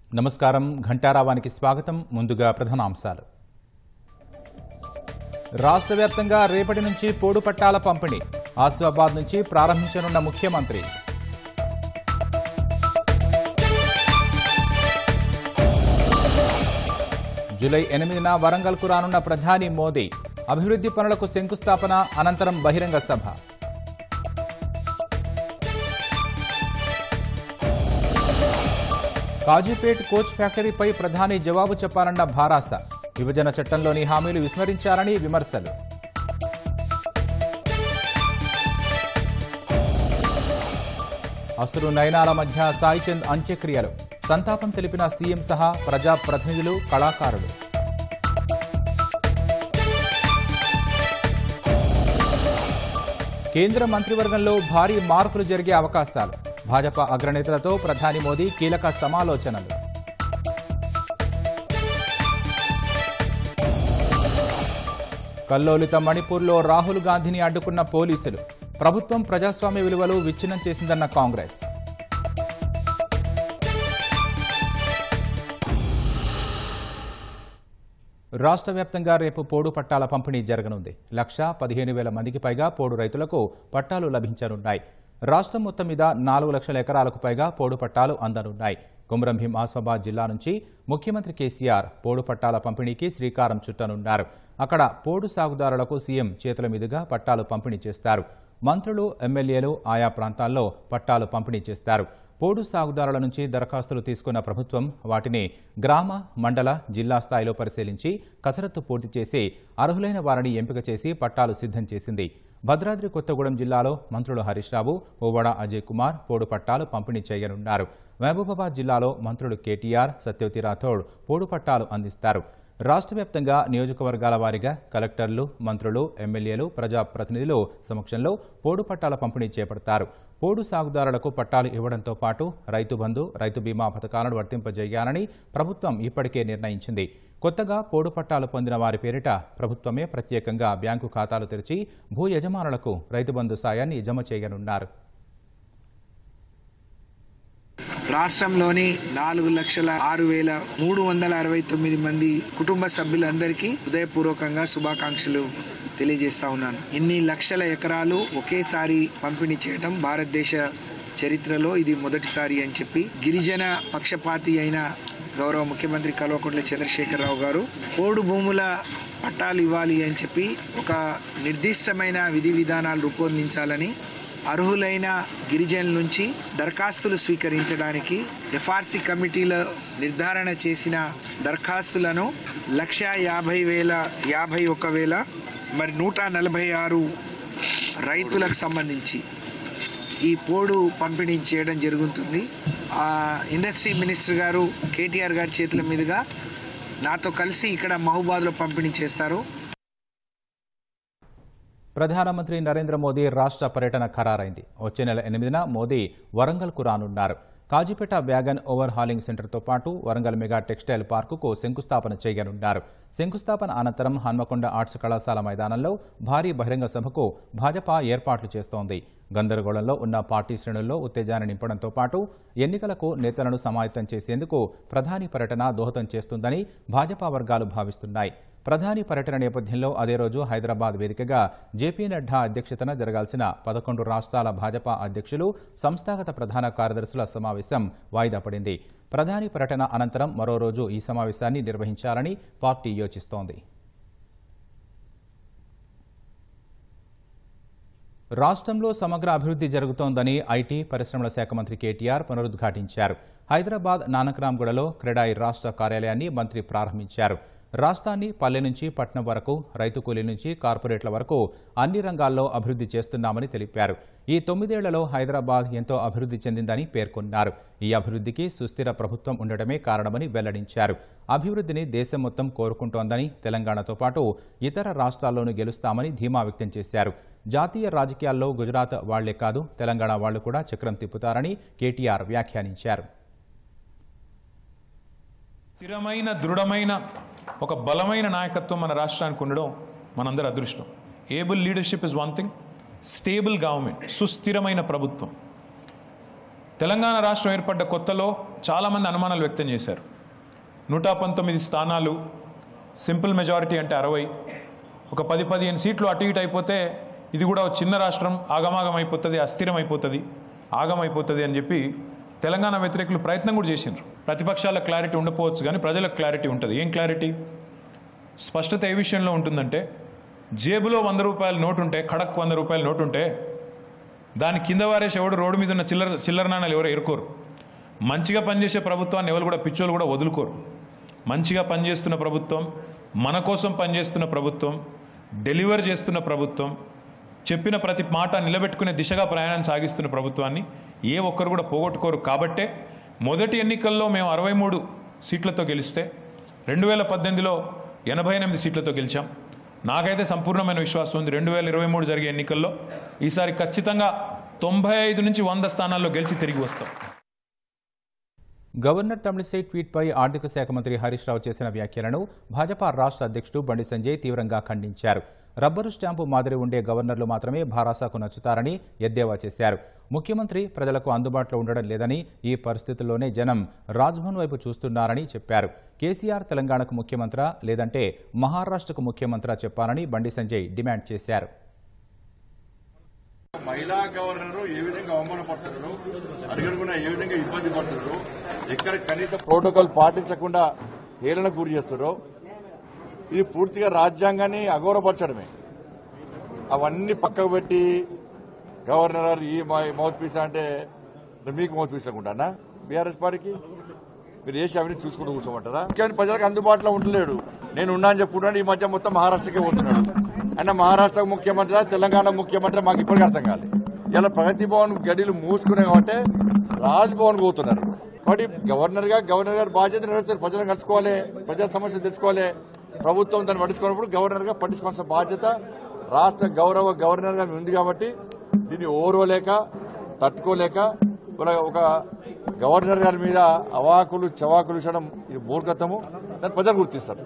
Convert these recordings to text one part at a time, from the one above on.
నమస్కారం ఘంటారావానికి స్వాగతం ముందుగా ప్రధానాంశాలు రాష్ట్ర వ్యాప్తంగా రేపటి నుంచి పోడు పట్టాల పంపిణీ ఆసిఫాబాద్ నుంచి ప్రారంభించనున్న ముఖ్యమంత్రి జూలై ఎనిమిదిన వరంగల్కు రానున్న ప్రధాని మోదీ అభివృద్ధి పనులకు శంకుస్థాపన అనంతరం బహిరంగ సభ కాజీపేట్ కోచ్ ఫ్యాక్టరీపై ప్రధాని జవాబు చెప్పాలన్న భారాస విభజన చట్టంలోని హామీలు విస్మరించారని విమర్శలు అసురు నయనాల మధ్య సాయిచంద్ అంత్యక్రియలు సంతాపం తెలిపిన సీఎం సహా ప్రజాప్రతినిధులు కళాకారులు కేంద్ర మంత్రివర్గంలో భారీ మార్పులు జరిగే అవకాశాలు భాజపా అగ్రనేతలతో ప్రధాని మోదీ కీలక సమాలోచనలు కల్లోలిత మణిపూర్లో రాహుల్ గాంధీని అడ్డుకున్న పోలీసులు ప్రభుత్వం ప్రజాస్వామ్య విలువలు విచ్ఛిన్నం చేసిందన్న కాంగ్రెస్ రాష్ట్ర వ్యాప్తంగా రేపు పోడు పట్టాల పంపిణీ జరగనుంది లక్ష పదిహేను వేల మందికి పైగా పోడు రైతులకు పట్టాలు లభించనున్నాయి రాష్ట్రం మొత్తం మీద నాలుగు లక్షల ఎకరాలకు పైగా పోడు పట్టాలు అందనున్నాయి కుమ్రం భీం ఆసిఫాబాద్ జిల్లా నుంచి ముఖ్యమంత్రి కేసీఆర్ పోడు పట్టాల పంపిణీకి శ్రీకారం చుట్టనున్నారు అక్కడ పోడు సాగుదారులకు సీఎం చేతుల మీదుగా పట్టాలు పంపిణీ చేస్తారు మంత్రులు ఎమ్మెల్యేలు ఆయా ప్రాంతాల్లో పట్టాలు పంపిణీ చేస్తారు పోడు సాగుదారుల నుంచి దరఖాస్తులు తీసుకున్న ప్రభుత్వం వాటిని గ్రామ మండల జిల్లా స్థాయిలో పరిశీలించి కసరత్తు పూర్తి చేసి అర్హులైన వారిని ఎంపిక చేసి పట్టాలు సిద్ధం చేసింది భద్రాద్రి కొత్తగూడెం జిల్లాలో మంత్రులు హరీష్ రావు ఓవడ అజయ్ కుమార్ పోడు పట్టాలు పంపిణీ చేయనున్నారు మహబూబాబాద్ జిల్లాలో మంత్రులు కేటీఆర్ సత్యవతి రాథోడ్ పోడు పట్టాలు అందిస్తారు రాష్ట్ర వ్యాప్తంగా నియోజకవర్గాల వారీగా కలెక్టర్లు మంత్రులు ఎమ్మెల్యేలు ప్రజాప్రతినిధులు సమక్షంలో పోడు పట్టాల పంపిణీ చేపడతారు పోడు సాగుదారులకు పట్టాలు ఇవ్వడంతో పాటు రైతు బంధు రైతు బీమా పథకాలను వర్తింపజేయాలని ప్రభుత్వం ఇప్పటికే నిర్ణయించింది కొత్తగా పోడు పట్టాలు పొందిన వారి పేరిట ప్రభుత్వమే ప్రత్యేకంగా బ్యాంకు ఖాతాలు తెరిచి భూ యజమానులకు రైతు బంధు సాయాన్ని జమ చేయనున్నారు రాష్ట్రంలోని నాలుగు లక్షల ఆరు వేల మూడు వందల అరవై తొమ్మిది మంది కుటుంబ సభ్యులందరికీ హృదయపూర్వకంగా శుభాకాంక్షలు తెలియజేస్తా ఉన్నాను ఇన్ని లక్షల ఎకరాలు ఒకేసారి పంపిణీ చేయడం భారతదేశ చరిత్రలో ఇది మొదటిసారి అని చెప్పి గిరిజన పక్షపాతి అయిన గౌరవ ముఖ్యమంత్రి కల్వకుంట్ల చంద్రశేఖరరావు గారు పోడు భూముల పట్టాలు ఇవ్వాలి అని చెప్పి ఒక నిర్దిష్టమైన విధి విధానాలు రూపొందించాలని అర్హులైన గిరిజనుల నుంచి దరఖాస్తులు స్వీకరించడానికి ఎఫ్ఆర్సి కమిటీలో నిర్ధారణ చేసిన దరఖాస్తులను లక్ష యాభై వేల యాభై ఒక వేల మరి నూట నలభై ఆరు రైతులకు సంబంధించి ఈ పోడు పంపిణీ చేయడం జరుగుతుంది ఆ ఇండస్ట్రీ మినిస్టర్ గారు కేటీఆర్ గారి చేతుల మీదుగా నాతో కలిసి ఇక్కడ మహబూబాద్లో పంపిణీ చేస్తారు ప్రధానమంత్రి నరేంద్ర మోదీ రాష్ట్ర పర్యటన ఖరారైంది వచ్చే నెల ఎనిమిదిన మోదీ వరంగల్కు రానున్నారు కాజీపేట వ్యాగన్ ఓవర్ హాలింగ్ సెంటర్తో పాటు వరంగల్ మెగా టెక్స్టైల్ పార్కుకు శంకుస్థాపన చేయనున్నారు శంకుస్థాపన అనంతరం హన్మకొండ ఆర్ట్స్ కళాశాల మైదానంలో భారీ బహిరంగ సభకు భాజపా ఏర్పాట్లు చేస్తోంది గందరగోళంలో ఉన్న పార్టీ శ్రేణుల్లో ఉత్తేజాన్ని నింపడంతో పాటు ఎన్నికలకు నేతలను సమాయత్తం చేసేందుకు ప్రధాని పర్యటన దోహదం చేస్తుందని భాజపా వర్గాలు భావిస్తున్నాయి ప్రధాని పర్యటన నేపథ్యంలో అదే రోజు హైదరాబాద్ వేదికగా జేపీ నడ్డా అధ్యక్షతన జరగాల్సిన పదకొండు రాష్ట్రాల భాజపా అధ్యక్షులు సంస్థాగత ప్రధాన కార్యదర్శుల సమావేశం వాయిదా పడింది ప్రధాని పర్యటన అనంతరం మరో రోజు ఈ సమావేశాన్ని నిర్వహించాలని పార్టీ యోచిస్తోంది రాష్ట్రంలో సమగ్ర అభివృద్ధి జరుగుతోందని ఐటీ పరిశ్రమల శాఖ మంత్రి కేటీఆర్ పునరుద్ఘాటించారు హైదరాబాద్ నానక్రామ్గూడలో క్రెడాయి రాష్ట్ర కార్యాలయాన్ని మంత్రి ప్రారంభించారు రాష్ట్రాన్ని పల్లె నుంచి పట్నం వరకు రైతు కూలీ నుంచి కార్పొరేట్ల వరకు అన్ని రంగాల్లో అభివృద్ధి చేస్తున్నామని తెలిపారు ఈ తొమ్మిదేళ్లలో హైదరాబాద్ ఎంతో అభివృద్ధి చెందిందని పేర్కొన్నారు ఈ అభివృద్ధికి సుస్థిర ప్రభుత్వం ఉండటమే కారణమని వెల్లడించారు అభివృద్ధిని దేశం మొత్తం కోరుకుంటోందని తెలంగాణతో పాటు ఇతర రాష్ట్రాల్లోనూ గెలుస్తామని ధీమా వ్యక్తం చేశారు జాతీయ రాజకీయాల్లో గుజరాత్ వాళ్లే కాదు తెలంగాణ వాళ్లు కూడా చక్రం తిప్పుతారని కేటీఆర్ వ్యాఖ్యానించారు స్థిరమైన దృఢమైన ఒక బలమైన నాయకత్వం మన రాష్ట్రానికి ఉండడం మనందరి అదృష్టం able leadership is one thing stable government సుస్థిరమైన ప్రభుత్వం తెలంగాణ రాష్ట్రం ఏర్పడ్డ కొత్తలో చాలామంది అనుమానాలు వ్యక్తం చేశారు నూట పంతొమ్మిది స్థానాలు సింపుల్ మెజారిటీ అంటే అరవై ఒక పది పదిహేను సీట్లు అటు ఇటు అయిపోతే ఇది కూడా ఒక చిన్న రాష్ట్రం ఆగమాగం అయిపోతుంది అస్థిరం అయిపోతుంది ఆగం అయిపోతుంది అని చెప్పి తెలంగాణ వ్యతిరేకులు ప్రయత్నం కూడా చేసిండ్రు ప్రతిపక్షాల క్లారిటీ ఉండకపోవచ్చు కానీ ప్రజలకు క్లారిటీ ఉంటుంది ఏం క్లారిటీ స్పష్టత ఏ విషయంలో ఉంటుందంటే జేబులో వంద రూపాయల నోటు ఉంటే ఖడక్ వంద రూపాయల నోటు ఉంటే దాని కింద వారేసి ఎవడు రోడ్డు మీద ఉన్న చిల్లర చిల్లర నాణాలు ఎవరు ఎరుకోరు మంచిగా పనిచేసే ప్రభుత్వాన్ని ఎవరు కూడా పిచ్చోళ్ళు కూడా వదులుకోరు మంచిగా పనిచేస్తున్న ప్రభుత్వం మన కోసం పనిచేస్తున్న ప్రభుత్వం డెలివర్ చేస్తున్న ప్రభుత్వం చెప్పిన ప్రతి మాట నిలబెట్టుకునే దిశగా ప్రయాణం సాగిస్తున్న ప్రభుత్వాన్ని ఏ ఒక్కరు కూడా పోగొట్టుకోరు కాబట్టే మొదటి ఎన్నికల్లో మేము అరవై మూడు సీట్లతో గెలిస్తే రెండు వేల పద్దెనిమిదిలో ఎనభై ఎనిమిది సీట్లతో గెలిచాం నాకైతే సంపూర్ణమైన విశ్వాసం ఉంది రెండు వేల ఇరవై మూడు జరిగే ఎన్నికల్లో ఈసారి ఖచ్చితంగా తొంభై ఐదు నుంచి వంద స్థానాల్లో గెలిచి తిరిగి వస్తాం గవర్నర్ తమిళిసై ట్వీట్పై ఆర్థిక శాఖ మంత్రి హరీష్ రావు చేసిన వ్యాఖ్యలను భాజపా రాష్ట్ర అధ్యక్షుడు బండి సంజయ్ తీవ్రంగా ఖండించారు రబ్బరు స్టాంపు మాదిరి ఉండే గవర్నర్లు మాత్రమే భారాసాకు నచ్చుతారని ఎద్దేవా చేశారు ముఖ్యమంత్రి ప్రజలకు అందుబాటులో ఉండడం లేదని ఈ పరిస్థితుల్లోనే జనం రాజ్భవన్ వైపు చూస్తున్నారని చెప్పారు కేసీఆర్ తెలంగాణకు ముఖ్యమంత్రా లేదంటే మహారాష్ట్రకు ముఖ్యమంత్రా చెప్పాలని బండి సంజయ్ డిమాండ్ చేశారు మహిళా గవర్నర్ ఏ విధంగా అవమానపడుతున్నారు అడుగడుగున ఏ విధంగా ఇబ్బంది పడుతున్నారు ఎక్కడ కనీస ప్రోటోకాల్ పాటించకుండా హేళనకు గురి చేస్తున్నారు ఇది పూర్తిగా రాజ్యాంగాన్ని అగౌరవపరచడమే అవన్నీ పక్కకు పెట్టి గవర్నర్ ఈ మౌత్ పీస్ అంటే మీకు మౌత్ పీస్ అనుకుంటానా బీఆర్ఎస్ పార్టీకి మీరు చేసి అవినీతి చూసుకుంటూ కూర్చోమంటారా ముఖ్యమైన ప్రజలకు అందుబాటులో ఉండలేడు నేను ఉన్నా అని చెప్పుకున్నాడు ఈ మధ్య మొత్తం మహారాష్ట్రకే పోతున్నాడు ఆయన మహారాష్ట్ర ముఖ్యమంత్రి తెలంగాణ ముఖ్యమంత్రి మాకు ఇప్పటికీ అర్థం కాలేదు ఇలా ప్రగతి భవన్ గడిలు మూసుకునే కాబట్టి రాజ్ భవన్ పోతున్నారు కాబట్టి గవర్నర్ గా గవర్నర్ గారు బాధ్యత నెరవేర్చారు ప్రజలను కలుసుకోవాలి ప్రజల సమస్యలు తెలుసుకోవాలి ప్రభుత్వం దాన్ని పట్టించుకున్నప్పుడు గవర్నర్ గా పట్టించుకోవాల్సిన బాధ్యత రాష్ట్ర గౌరవ గవర్నర్ గా ఉంది కాబట్టి దీన్ని ఓర్వలేక తట్టుకోలేక ఒక- ఒక గవర్నర్ గారి మీద అవాకులు చవాకులు ఇచ్చడం ఇది మూర్ఖతము దాన్ని ప్రజలు గుర్తిస్తారు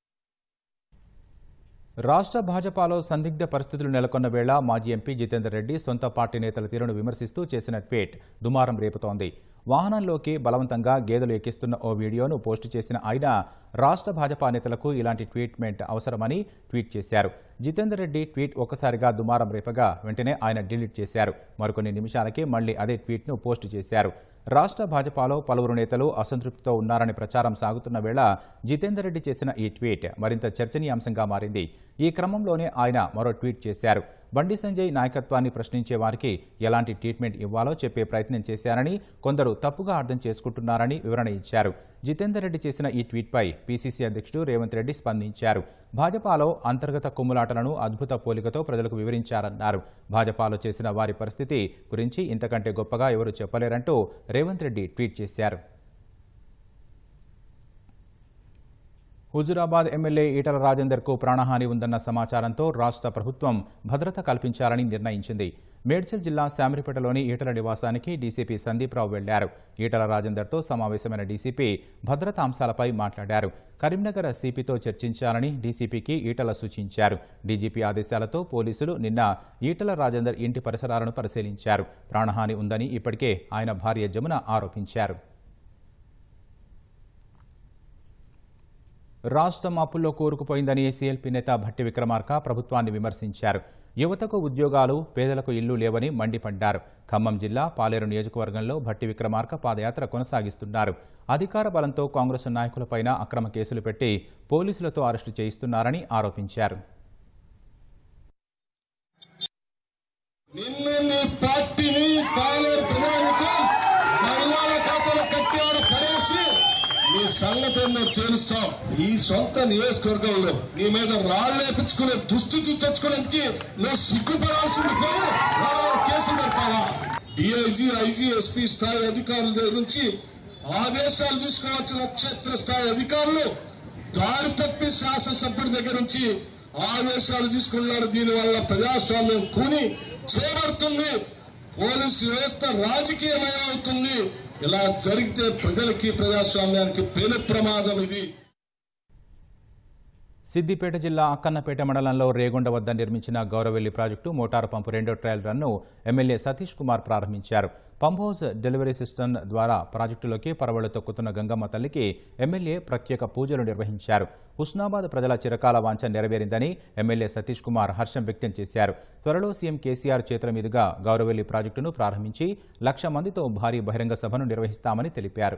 రాష్ట్ర భాజపాలో సందిగ్ధ పరిస్థితులు నెలకొన్న వేళ మాజీ ఎంపీ జితేందర్ రెడ్డి సొంత పార్టీ నేతల తీరును విమర్శిస్తూ చేసిన ట్వీట్ దుమారం రేపుతోంది వాహనంలోకి బలవంతంగా గేదెలు ఎక్కిస్తున్న ఓ వీడియోను పోస్టు చేసిన ఆయన రాష్ట్ర భాజపా నేతలకు ఇలాంటి ట్వీట్మెంట్ అవసరమని ట్వీట్ చేశారు జితేందర్ రెడ్డి ట్వీట్ ఒక్కసారిగా దుమారం రేపగా వెంటనే ఆయన డిలీట్ చేశారు మరికొన్ని నిమిషాలకే మళ్లీ అదే ట్వీట్ను పోస్టు చేశారు రాష్ట్ర భాజపాలో పలువురు నేతలు అసంతృప్తితో ఉన్నారని ప్రచారం సాగుతున్న వేళ జితేందర్ రెడ్డి చేసిన ఈ ట్వీట్ మరింత చర్చనీయాంశంగా మారింది ఈ క్రమంలోనే ఆయన మరో ట్వీట్ చేశారు బండి సంజయ్ నాయకత్వాన్ని ప్రశ్నించే వారికి ఎలాంటి ట్రీట్మెంట్ ఇవ్వాలో చెప్పే ప్రయత్నం చేశారని కొందరు తప్పుగా అర్థం చేసుకుంటున్నారని వివరణ ఇచ్చారు జితేందర్ రెడ్డి చేసిన ఈ ట్వీట్పై పీసీసీ అధ్యక్షుడు రేవంత్ రెడ్డి స్పందించారు భాజపాలో అంతర్గత కుమ్ములాటలను అద్భుత పోలికతో ప్రజలకు వివరించారన్నారు భాజపాలో చేసిన వారి పరిస్థితి గురించి ఇంతకంటే గొప్పగా ఎవరు చెప్పలేరంటూ రేవంత్ రెడ్డి ట్వీట్ చేశారు హుజురాబాద్ ఎమ్మెల్యే ఈటల రాజేందర్కు ప్రాణహాని ఉందన్న సమాచారంతో రాష్ట్ర ప్రభుత్వం భద్రత కల్పించాలని నిర్ణయించింది మేడ్చల్ జిల్లా శామరిపేటలోని ఈటల నివాసానికి డీసీపీ సందీప్రావు వెళ్లారు ఈటల రాజేందర్తో సమావేశమైన డీసీపీ భద్రతా అంశాలపై మాట్లాడారు కరీంనగర్ సిపితో చర్చించాలని డీసీపీకి ఈటల సూచించారు డీజీపీ ఆదేశాలతో పోలీసులు నిన్న ఈటల రాజేందర్ ఇంటి పరిసరాలను పరిశీలించారు ప్రాణహాని ఉందని ఇప్పటికే ఆయన భార్య జమున ఆరోపించారు రాష్ట్రం అప్పుల్లో కూరుకుపోయిందని సీఎల్పీ నేత భట్టి విక్రమార్క ప్రభుత్వాన్ని విమర్శించారు యువతకు ఉద్యోగాలు పేదలకు ఇల్లు లేవని మండిపడ్డారు ఖమ్మం జిల్లా పాలేరు నియోజకవర్గంలో భట్టి విక్రమార్క పాదయాత్ర కొనసాగిస్తున్నారు అధికార బలంతో కాంగ్రెస్ నాయకులపైన అక్రమ కేసులు పెట్టి పోలీసులతో అరెస్టు చేయిస్తున్నారని ఆరోపించారు నిన్ను నీ పార్టీని పాలేరు ప్రజానికం మహిళల ఖాతాలో కట్టాడు పడేసి నీ సంగతి ఏందో తేలుస్తాం ఈ సొంత నియోజకవర్గంలో నీ మీద రాళ్ళు వేపించుకునే దుస్థితి తెచ్చుకునేందుకు నువ్వు సిగ్గుపడాల్సింది పోయి వాళ్ళ మీద కేసులు పెడతావా డిఐజీ ఐజీ ఎస్పీ స్థాయి అధికారుల దగ్గర నుంచి ఆదేశాలు తీసుకోవాల్సిన క్షేత్ర స్థాయి అధికారులు దారి తప్పి శాసనసభ్యుడి దగ్గర నుంచి ఆదేశాలు తీసుకున్నారు దీనివల్ల ప్రజాస్వామ్యం కూని చేపడుతుంది పోలీసు వ్యవస్థ రాజకీయమయమవుతుంది ఇలా జరిగితే ప్రజలకి ప్రజాస్వామ్యానికి పెను ప్రమాదం ఇది సిద్దిపేట జిల్లా అక్కన్నపేట మండలంలో రేగొండ వద్ద నిర్మించిన గౌరవెల్లి ప్రాజెక్టు మోటారు పంపు రెండో ట్రయల్ రన్ను ఎమ్మెల్యే సతీష్ కుమార్ ప్రారంభించారు పంప్ హౌస్ డెలివరీ సిస్టమ్ ద్వారా ప్రాజెక్టులోకి పరవళ్లు తొక్కుతున్న గంగమ్మ తల్లికి ఎమ్మెల్యే ప్రత్యేక పూజలు నిర్వహించారు హుస్నాబాద్ ప్రజల చిరకాల వాంఛ నెరవేరిందని ఎమ్మెల్యే సతీష్ కుమార్ హర్షం వ్యక్తం చేశారు త్వరలో సీఎం కేసీఆర్ చేతుల మీదుగా గౌరవెల్లి ప్రాజెక్టును ప్రారంభించి లక్ష మందితో భారీ బహిరంగ సభను నిర్వహిస్తామని తెలిపారు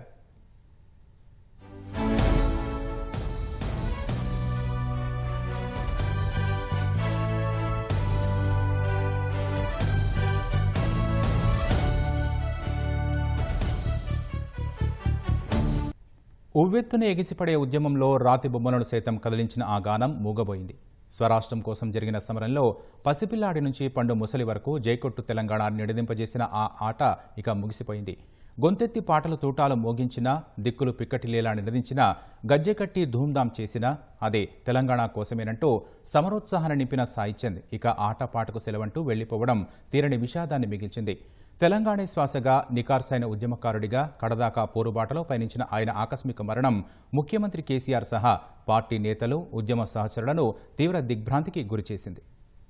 ఉవ్వెత్తున ఎగిసిపడే ఉద్యమంలో రాతి బొమ్మలను సైతం కదిలించిన ఆ గానం మూగబోయింది స్వరాష్ట్రం కోసం జరిగిన సమరంలో పసిపిల్లాడి నుంచి పండు ముసలి వరకు జైకొట్టు తెలంగాణ నిడదింపజేసిన ఆ ఆట ఇక ముగిసిపోయింది గొంతెత్తి పాటలు తూటాలు మోగించినా దిక్కులు పిక్కటిల్లేలా నినదించినా గజ్జెకట్టి ధూమ్ధాం చేసినా అదే తెలంగాణ కోసమేనంటూ సమరోత్సాహాన్ని నింపిన సాయిచంద్ ఇక ఆటపాటకు సెలవంటూ వెళ్లిపోవడం తీరని విషాదాన్ని మిగిల్చింది తెలంగాణ శ్వాసగా నికార్సైన ఉద్యమకారుడిగా కడదాకా పోరుబాటలో పయనించిన ఆయన ఆకస్మిక మరణం ముఖ్యమంత్రి కేసీఆర్ సహా పార్టీ నేతలు ఉద్యమ సహచరులను తీవ్ర దిగ్భ్రాంతికి గురిచేసింది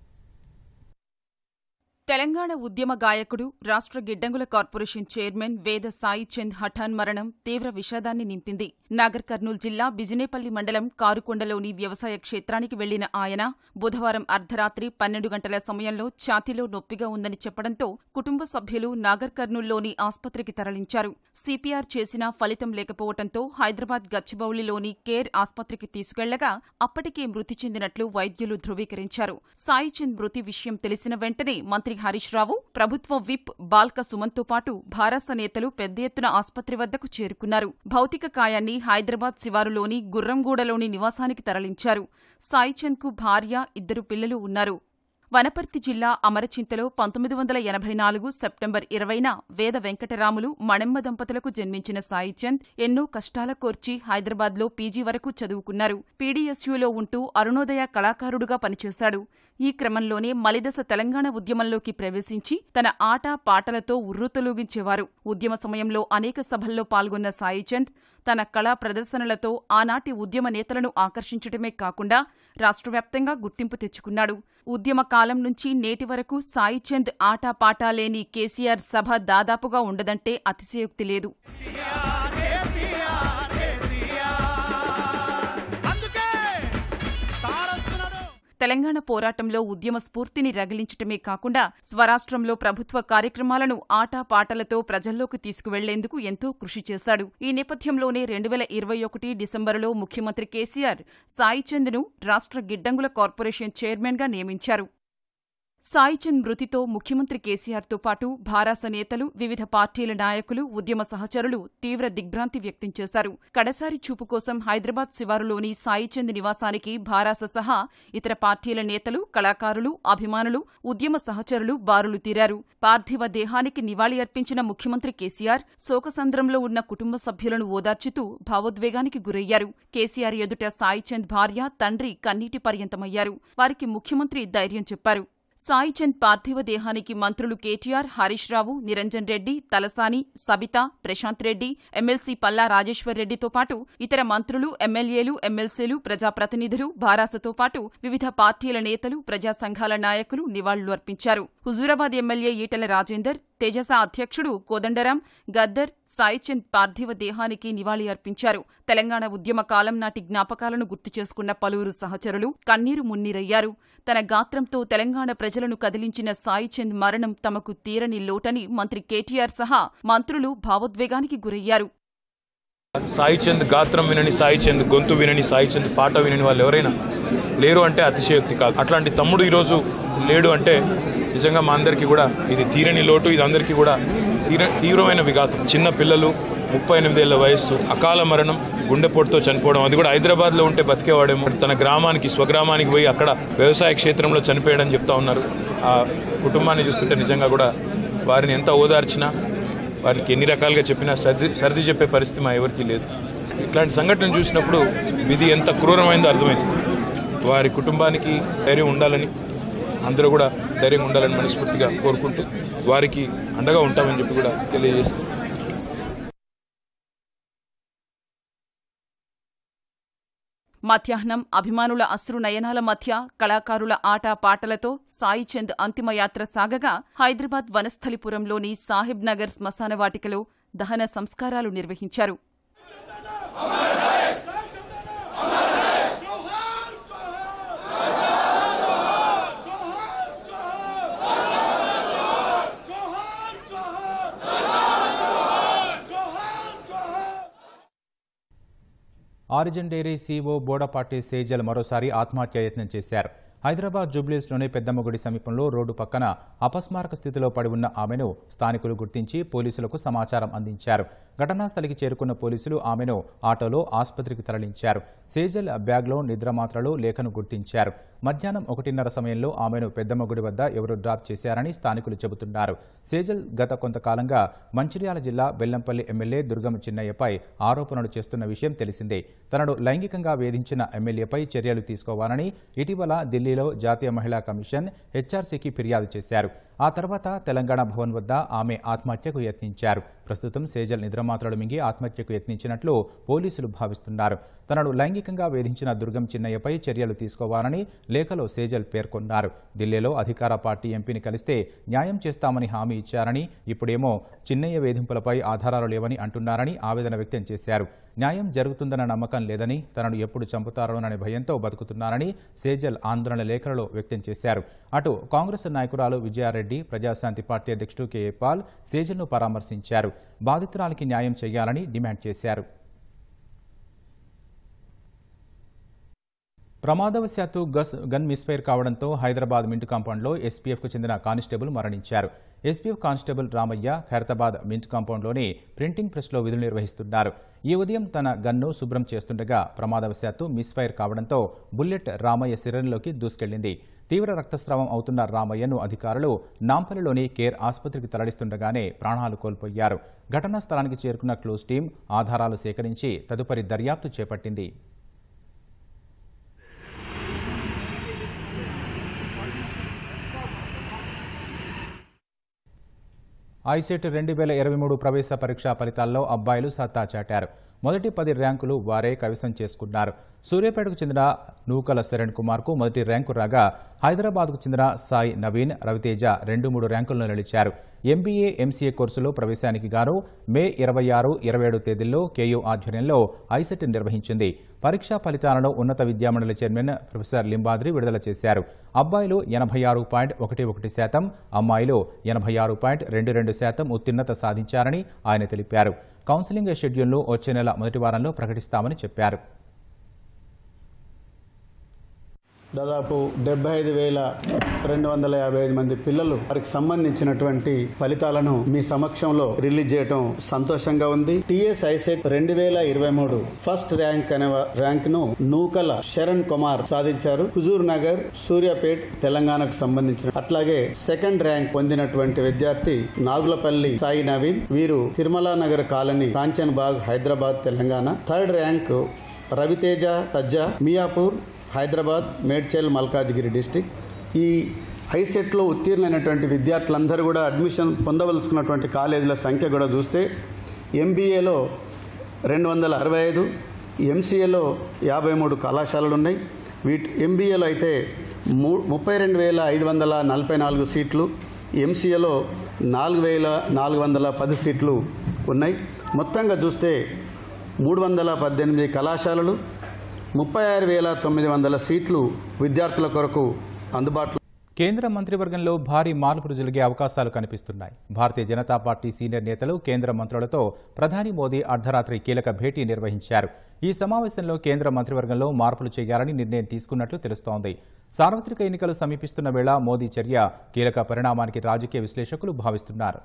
తెలంగాణ ఉద్యమ గాయకుడు రాష్ట్ర గిడ్డంగుల కార్పొరేషన్ చైర్మన్ వేద సాయి చంద్ హఠాన్ మరణం తీవ్ర విషాదాన్ని నింపింది నాగర్ కర్నూలు జిల్లా బిజినేపల్లి మండలం కారుకొండలోని వ్యవసాయ క్షేత్రానికి వెళ్లిన ఆయన బుధవారం అర్ధరాత్రి పన్నెండు గంటల సమయంలో ఛాతీలో నొప్పిగా ఉందని చెప్పడంతో కుటుంబ సభ్యులు నాగర్ కర్నూలులోని ఆస్పత్రికి తరలించారు సిపిఆర్ చేసినా ఫలితం లేకపోవడంతో హైదరాబాద్ గచ్చిబౌలిలోని కేర్ ఆస్పత్రికి తీసుకెళ్లగా అప్పటికే మృతి చెందినట్లు వైద్యులు ధృవీకరించారు సాయి చంద్ మృతి విషయం తెలిసిన వెంటనే మంత్రి హరీష్ రావు ప్రభుత్వ విప్ బాల్క సుమన్తో పాటు భారస నేతలు పెద్ద ఎత్తున ఆస్పత్రి వద్దకు చేరుకున్నారు భౌతిక కాయాన్ని హైదరాబాద్ శివారులోని గుర్రంగూడలోని నివాసానికి తరలించారు సాయిచంద్కు భార్య ఇద్దరు పిల్లలు ఉన్నారు వనపర్తి జిల్లా అమరచింతలో పంతొమ్మిది వందల ఎనభై నాలుగు సెప్టెంబర్ ఇరవైన వేద వెంకటరాములు మణెమ్మ దంపతులకు జన్మించిన సాయిచంద్ ఎన్నో కష్టాల కోర్చి హైదరాబాద్లో పీజీ వరకు చదువుకున్నారు పీడీఎస్యూలో ఉంటూ అరుణోదయ కళాకారుడుగా పనిచేశాడు ఈ క్రమంలోనే మలిదశ తెలంగాణ ఉద్యమంలోకి ప్రవేశించి తన ఆట పాటలతో ఉర్రూతలూగించేవారు ఉద్యమ సమయంలో అనేక సభల్లో పాల్గొన్న సాయిచంద్ తన కళా ప్రదర్శనలతో ఆనాటి ఉద్యమ నేతలను ఆకర్షించడమే కాకుండా రాష్ట్రవ్యాప్తంగా గుర్తింపు తెచ్చుకున్నాడు ఉద్యమ కాలం నుంచి నేటి వరకు సాయిచంద్ ఆటపాటా లేని కేసీఆర్ సభ దాదాపుగా ఉండదంటే అతిశయోక్తి లేదు తెలంగాణ పోరాటంలో ఉద్యమ స్ఫూర్తిని రగిలించటమే కాకుండా స్వరాష్ట్రంలో ప్రభుత్వ కార్యక్రమాలను ఆటాపాటలతో ప్రజల్లోకి తీసుకువెళ్లేందుకు ఎంతో కృషి చేశాడు ఈ నేపథ్యంలోనే రెండు వేల ఇరవై ఒకటి డిసెంబరులో ముఖ్యమంత్రి కేసీఆర్ సాయిచంద్ను రాష్ట్ర గిడ్డంగుల కార్పొరేషన్ చైర్మన్గా నియమించారు సాయిచంద్ మృతితో ముఖ్యమంత్రి కేసీఆర్తో పాటు భారాస నేతలు వివిధ పార్టీల నాయకులు ఉద్యమ సహచరులు తీవ్ర దిగ్భ్రాంతి వ్యక్తం చేశారు కడసారి చూపు కోసం హైదరాబాద్ శివారులోని సాయిచంద్ నివాసానికి భారాస సహా ఇతర పార్టీల నేతలు కళాకారులు అభిమానులు ఉద్యమ సహచరులు బారులు తీరారు పార్థివ దేహానికి నివాళి అర్పించిన ముఖ్యమంత్రి కేసీఆర్ శోకసంద్రంలో ఉన్న కుటుంబ సభ్యులను ఓదార్చుతూ భావోద్వేగానికి గురయ్యారు కేసీఆర్ ఎదుట సాయిచంద్ భార్య తండ్రి కన్నీటి పర్యంతమయ్యారు వారికి ముఖ్యమంత్రి ధైర్యం చెప్పారు సాయిచంద్ పార్థివ దేహానికి మంత్రులు కేటీఆర్ హరీష్ రావు నిరంజన్ రెడ్డి తలసాని సబిత ప్రశాంత్ రెడ్డి ఎమ్మెల్సీ పల్లా రాజేశ్వర్ రెడ్డితో పాటు ఇతర మంత్రులు ఎమ్మెల్యేలు ఎమ్మెల్సీలు ప్రజాప్రతినిధులు బారాసతో పాటు వివిధ పార్టీల నేతలు ప్రజా సంఘాల నాయకులు నివాళులు అర్పించారు హుజూరాబాద్ ఎమ్మెల్యే ఈటెల రాజేందర్ తేజస అధ్యక్షుడు కోదండరాం గద్దర్ సాయిచంద్ పార్థివ దేహానికి నివాళి అర్పించారు తెలంగాణ ఉద్యమ కాలం నాటి జ్ఞాపకాలను గుర్తు చేసుకున్న పలువురు సహచరులు కన్నీరు మున్నీరయ్యారు తన గాత్రంతో తెలంగాణ ప్రజలను కదిలించిన సాయిచంద్ మరణం తమకు తీరని లోటని మంత్రి కేటీఆర్ సహా మంత్రులు భావోద్వేగానికి గురయ్యారు సాయి చంద్ గాత్రం వినని సాయి చంద్ గొంతు వినని సాయి చంద్ పాట వినని వాళ్ళు ఎవరైనా లేరు అంటే అతిశయోక్తి కాదు అట్లాంటి తమ్ముడు ఈరోజు లేడు అంటే నిజంగా మా అందరికీ కూడా ఇది తీరని లోటు ఇది అందరికీ కూడా తీర తీవ్రమైన విఘాతం చిన్న పిల్లలు ముప్పై ఎనిమిదేళ్ల వయస్సు అకాల మరణం గుండెపోటుతో చనిపోవడం అది కూడా హైదరాబాద్లో ఉంటే బతికేవాడేమో తన గ్రామానికి స్వగ్రామానికి పోయి అక్కడ వ్యవసాయ క్షేత్రంలో చనిపోయాడని చెప్తా ఉన్నారు ఆ కుటుంబాన్ని చూస్తుంటే నిజంగా కూడా వారిని ఎంత ఓదార్చినా వారికి ఎన్ని రకాలుగా చెప్పినా సర్ది సర్ది చెప్పే పరిస్థితి మా ఎవరికీ లేదు ఇట్లాంటి సంఘటనలు చూసినప్పుడు విధి ఎంత క్రూరమైందో అర్థమవుతుంది వారి కుటుంబానికి ధైర్యం ఉండాలని అందరూ కూడా ధైర్యంగా ఉండాలని మనస్ఫూర్తిగా కోరుకుంటూ వారికి అండగా ఉంటామని చెప్పి కూడా తెలియజేస్తూ మధ్యాహ్నం అభిమానుల అశ్రు నయనాల మధ్య కళాకారుల ఆట పాటలతో సాయిచంద్ అంతిమయాత్ర సాగగా హైదరాబాద్ వనస్థలిపురంలోని సాహిబ్ నగర్ శ్మశాన వాటికలో దహన సంస్కారాలు నిర్వహించారు Origin Dairy CEO Bodapati Sejal మరోసారి ఆత్మహత్య యత్నం చేశారు హైదరాబాద్ జూబ్లీస్లోని పెద్దమ్మగుడి సమీపంలో రోడ్డు పక్కన అపస్మారక స్థితిలో పడి ఉన్న ఆమెను స్థానికులు గుర్తించి పోలీసులకు సమాచారం అందించారు ఘటనా స్థలికి చేరుకున్న పోలీసులు ఆమెను ఆటోలో ఆసుపత్రికి తరలించారు సేజల్ బ్యాగ్లో నిద్రమాత్రలు లేఖను గుర్తించారు మధ్యాహ్నం ఒకటిన్నర సమయంలో ఆమెను పెద్దమ్మగుడి వద్ద ఎవరు డ్రాప్ చేశారని స్థానికులు చెబుతున్నారు సేజల్ గత కొంతకాలంగా మంచిర్యాల జిల్లా బెల్లంపల్లి ఎమ్మెల్యే దుర్గం చిన్నయ్యపై ఆరోపణలు చేస్తున్న విషయం తెలిసిందే తనను లైంగికంగా వేధించిన ఎమ్మెల్యేపై చర్యలు తీసుకోవాలని ఇటీవల ఢిల్లీలో జాతీయ మహిళా కమిషన్ హెచ్ఆర్సీకి ఫిర్యాదు చేశారు ఆ తర్వాత తెలంగాణ భవన్ వద్ద ఆమె ఆత్మహత్యకు యత్నించారు ప్రస్తుతం సేజల్ నిద్రమాత్రలు మింగి ఆత్మహత్యకు యత్నించినట్లు పోలీసులు భావిస్తున్నారు తనను లైంగికంగా వేధించిన దుర్గం చిన్నయ్యపై చర్యలు తీసుకోవాలని లేఖలో సేజల్ పేర్కొన్నారు ఢిల్లీలో అధికార పార్టీ ఎంపీని కలిస్తే న్యాయం చేస్తామని హామీ ఇచ్చారని ఇప్పుడేమో చిన్నయ్య వేధింపులపై ఆధారాలు లేవని అంటున్నారని ఆవేదన వ్యక్తం చేశారు న్యాయం జరుగుతుందన్న నమ్మకం లేదని తనను ఎప్పుడు చంపుతారోననే భయంతో బతుకుతున్నారని సేజల్ ఆందోళన లేఖలలో వ్యక్తం చేశారు అటు కాంగ్రెస్ నాయకురాలు విజయారెడ్డి ప్రజాశాంతి పార్టీ అధ్యక్షుడు కేఏ పాల్ సేజల్ను పరామర్శించారు బాధితురాలికి న్యాయం చేయాలని డిమాండ్ చేశారు ప్రమాదవశాత్తు గస్ గన్ మిస్ఫైర్ కావడంతో హైదరాబాద్ మింట్ కాంపౌండ్లో ఎస్పీఎఫ్కు చెందిన కానిస్టేబుల్ మరణించారు SPF constable Ramaiah Khairatabad mint కాంపౌండ్లోని ప్రింటింగ్ ప్రెస్లో విధులు నిర్వహిస్తున్నారు ఈ ఉదయం తన గన్ను శుభ్రం చేస్తుండగా ప్రమాదవశాత్తు మిస్ఫైర్ కావడంతో బుల్లెట్ రామయ్య శరీరంలోకి దూసుకెళ్లింది తీవ్ర రక్తస్రావం అవుతున్న రామయ్యను అధికారులు నాంపల్లిలోని కేర్ ఆసుపత్రికి తరలిస్తుండగానే ప్రాణాలు కోల్పోయారు ఘటనా స్థలానికి చేరుకున్న క్లూస్ టీం ఆధారాలు సేకరించి తదుపరి దర్యాప్తు చేపట్టింది ఐసెట్ రెండు వేల ఇరవై మూడు ప్రవేశ పరీక్షా ఫలితాల్లో అబ్బాయిలు సత్తా చాటారు మొదటి పది ర్యాంకులు వారే కైవసం చేసుకున్నారు సూర్యాపేటకు చెందిన నూకల శరణ్ కుమార్కు మొదటి ర్యాంకు రాగా హైదరాబాద్కు చెందిన సాయి నవీన్ రవితేజ రెండు మూడు ర్యాంకులను నిలిచారు ఎంబీఏ ఎంసీఏ కోర్సులో ప్రవేశానికి గాను మే ఇరవై ఆరు ఇరవై ఏడు తేదీల్లో కేయూ ఆధ్వర్యంలో ఐసెట్ నిర్వహించింది పరీక్షా ఫలితాలను ఉన్నత విద్యామండలి చైర్మన్ ప్రొఫెసర్ లింబాద్రి విడుదల చేశారు అబ్బాయిలు ఎనభై ఆరు పాయింట్ ఒకటి ఒకటి శాతం అమ్మాయిలు ఎనభై ఆరు పాయింట్ రెండు రెండు శాతం ఉత్తీర్ణత సాధించారని ఆయన తెలిపారు కౌన్సిలింగ్ షెడ్యూల్ను వచ్చే నెల మొదటి వారంలో ప్రకటిస్తామని చెప్పారు దాదాపు డెబ్బై ఐదు వేల రెండు వందల యాభై ఐదు మంది పిల్లలు వారికి సంబంధించినటువంటి ఫలితాలను మీ సమక్షంలో రిలీజ్ చేయడం సంతోషంగా ఉంది టిఎస్ ఐసెట్ రెండు వేల ఇరవై మూడు ఫస్ట్ ర్యాంక్ అనే ర్యాంక్ ను నూకల శరణ్ కుమార్ సాధించారు హుజూర్ నగర్ సూర్యాపేట్ తెలంగాణకు సంబంధించిన అట్లాగే సెకండ్ ర్యాంక్ పొందినటువంటి విద్యార్థి నాగులపల్లి సాయి నవీన్ వీరు Tirumala Nagar colony Kanchan Bagh Hyderabad Telangana third rank Raviteja Sajja Miyapur Hyderabad Medchal Malkajgiri district ఈ ఐసెట్లో ఉత్తీర్ణమైనటువంటి విద్యార్థులందరూ కూడా అడ్మిషన్ పొందవలసుకున్నటువంటి కాలేజీల సంఖ్య కూడా చూస్తే ఎంబీఏలో రెండు వందల అరవై ఐదు ఎంసీఏలో యాభై మూడు కళాశాలలు ఉన్నాయి వీటి ఎంబీఏలో అయితే మూ ముప్పై రెండు వేల ఐదు వందల నలభై నాలుగు సీట్లు ఎంసీఏలో నాలుగు వేల నాలుగు వందల పది సీట్లు ఉన్నాయి మొత్తంగా చూస్తే మూడు వందల పద్దెనిమిది కళాశాలలు ముప్పై ఆరు వేల తొమ్మిది వందల సీట్లు విద్యార్థుల కొరకు అందుబాటులో కేంద్ర మంత్రివర్గంలో భారీ మార్పులు జరిగే అవకాశాలు కనిపిస్తున్నాయి భారతీయ జనతా పార్టీ సీనియర్ నేతలు కేంద్ర మంత్రులతో ప్రధాని మోదీ అర్ధరాత్రి కీలక భేటీ నిర్వహించారు ఈ సమావేశంలో కేంద్ర మంత్రివర్గంలో మార్పులు చేయాలని నిర్ణయం తీసుకున్నట్లు తెలుస్తోంది సార్వత్రిక ఎన్నికలు సమీపిస్తున్న వేళ మోదీ చర్య కీలక పరిణామానికి రాజకీయ విశ్లేషకులు భావిస్తున్నారు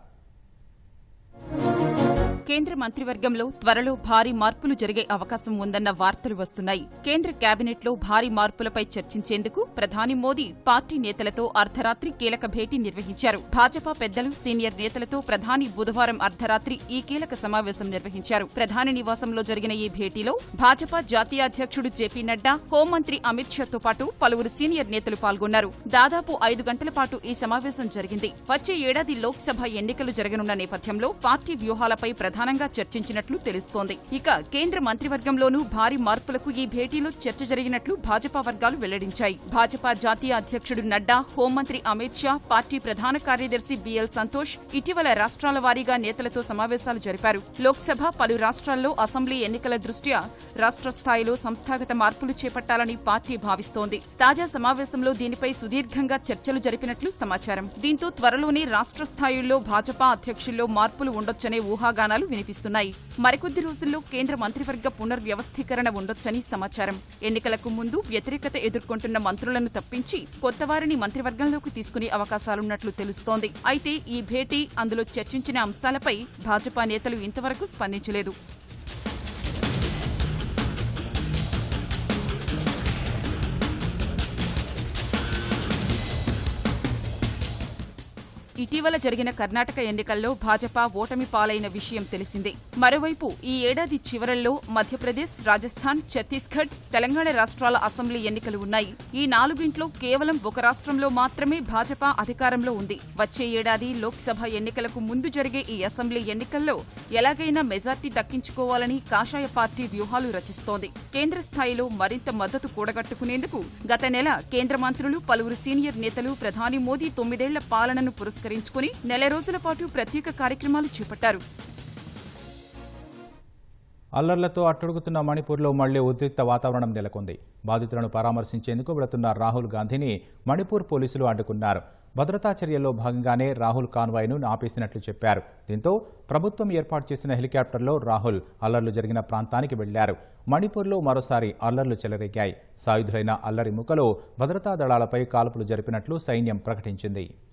కేంద్ర మంత్రివర్గంలో త్వరలో భారీ మార్పులు జరిగే అవకాశం ఉందన్న వార్తలు వస్తున్నాయి కేంద్ర కేబినెట్లో భారీ మార్పులపై చర్చించేందుకు ప్రధాని మోదీ పార్టీ నేతలతో అర్ధరాత్రి కీలక భేటీ నిర్వహించారు భాజపా పెద్దలు సీనియర్ నేతలతో ప్రధాని బుధవారం అర్ధరాత్రి ఈ కీలక సమావేశం నిర్వహించారు ప్రధాని నివాసంలో జరిగిన ఈ భేటీలో భాజపా జాతీయ అధ్యక్షుడు జేపీ నడ్డా హోంమంత్రి అమిత్ షాతో పాటు పలువురు సీనియర్ నేతలు పాల్గొన్నారు దాదాపు ఐదు గంటల పాటు ఈ సమావేశం జరిగింది వచ్చే ఏడాది లోక్సభ ఎన్నికలు జరగనున్న నేపథ్యంలో పార్టీ వ్యూహాలపై ప్రధాని ప్రధానంగా చర్చించినట్లు తెలుస్తోంది ఇక కేంద్ర మంత్రివర్గంలోనూ భారీ మార్పులకు ఈ భేటీలో చర్చ జరిగినట్లు భాజపా వర్గాలు వెల్లడించాయి భాజపా జాతీయ అధ్యక్షుడు నడ్డా హోంమంత్రి అమిత్ షా పార్టీ ప్రధాన కార్యదర్శి బిఎల్ సంతోష్ ఇటీవల రాష్ట్రాల వారీగా నేతలతో సమావేశాలు జరిపారు లోక్సభ పలు రాష్ట్రాల్లో అసెంబ్లీ ఎన్నికల దృష్ట్యా రాష్ట్ర స్థాయిలో సంస్థాగత మార్పులు చేపట్టాలని పార్టీ భావిస్తోంది తాజా సమావేశంలో దీనిపై సుదీర్ఘంగా చర్చలు జరిపినట్లు సమాచారం దీంతో త్వరలోనే రాష్ట్ర స్థాయిల్లో భాజపా అధ్యక్షుల్లో మార్పులు ఉండొచ్చనే ఊహాగానాలు వినిపిస్తున్నాయి మరికొద్ది రోజుల్లో కేంద్ర మంత్రివర్గ పునర్వ్యవస్థీకరణ ఉండొచ్చని సమాచారం ఎన్నికలకు ముందు వ్యతిరేకత ఎదుర్కొంటున్న మంత్రులను తప్పించి కొత్త వారిని మంత్రివర్గంలోకి తీసుకునే అవకాశాలున్నట్లు తెలుస్తోంది అయితే ఈ భేటీ అందులో చర్చించిన అంశాలపై భాజపా నేతలు ఇంతవరకు స్పందించలేదు ఇటీవల జరిగిన కర్ణాటక ఎన్నికల్లో భాజపా ఓటమి పాలైన విషయం తెలిసిందే మరోవైపు ఈ ఏడాది చివరల్లో మధ్యప్రదేశ్ రాజస్థాన్ ఛత్తీస్గఢ్ తెలంగాణ రాష్ట్రాల అసెంబ్లీ ఎన్నికలు ఉన్నాయి ఈ నాలుగింట్లో కేవలం ఒక రాష్ట్రంలో మాత్రమే భాజపా అధికారంలో ఉంది వచ్చే ఏడాది లోక్సభ ఎన్నికలకు ముందు జరిగే ఈ అసెంబ్లీ ఎన్నికల్లో ఎలాగైనా మెజార్టీ దక్కించుకోవాలని కాషాయ పార్టీ వ్యూహాలు రచిస్తోంది కేంద్ర స్థాయిలో మరింత మద్దతు కూడగట్టుకునేందుకు గత నెల కేంద్ర మంత్రులు పలువురు సీనియర్ నేతలు ప్రధాని మోదీ తొమ్మిదేళ్ల పాలనను పురస్కరించుకుని నెల రోజుల పాటు ప్రత్యేక కార్యక్రమాలు చేపట్టారు అల్లర్లతో అట్టుడుగుతున్న మణిపూర్లో మళ్లీ ఉద్రిక్త వాతావరణం నెలకొంది బాధితులను పరామర్శించేందుకు వెళుతున్న రాహుల్ గాంధీని మణిపూర్ పోలీసులు అడ్డుకున్నారు భద్రతా చర్యల్లో భాగంగానే రాహుల్ కాన్వాయ్ను ఆపేసినట్లు చెప్పారు దీంతో ప్రభుత్వం ఏర్పాటు చేసిన హెలికాప్టర్లో రాహుల్ అల్లర్లు జరిగిన ప్రాంతానికి వెళ్లారు మణిపూర్లో మరోసారి అల్లర్లు చెలరేగాయి సాయుధులైన అల్లరి ముఖలో భద్రతా దళాలపై కాల్పులు జరిపినట్లు సైన్యం ప్రకటించింది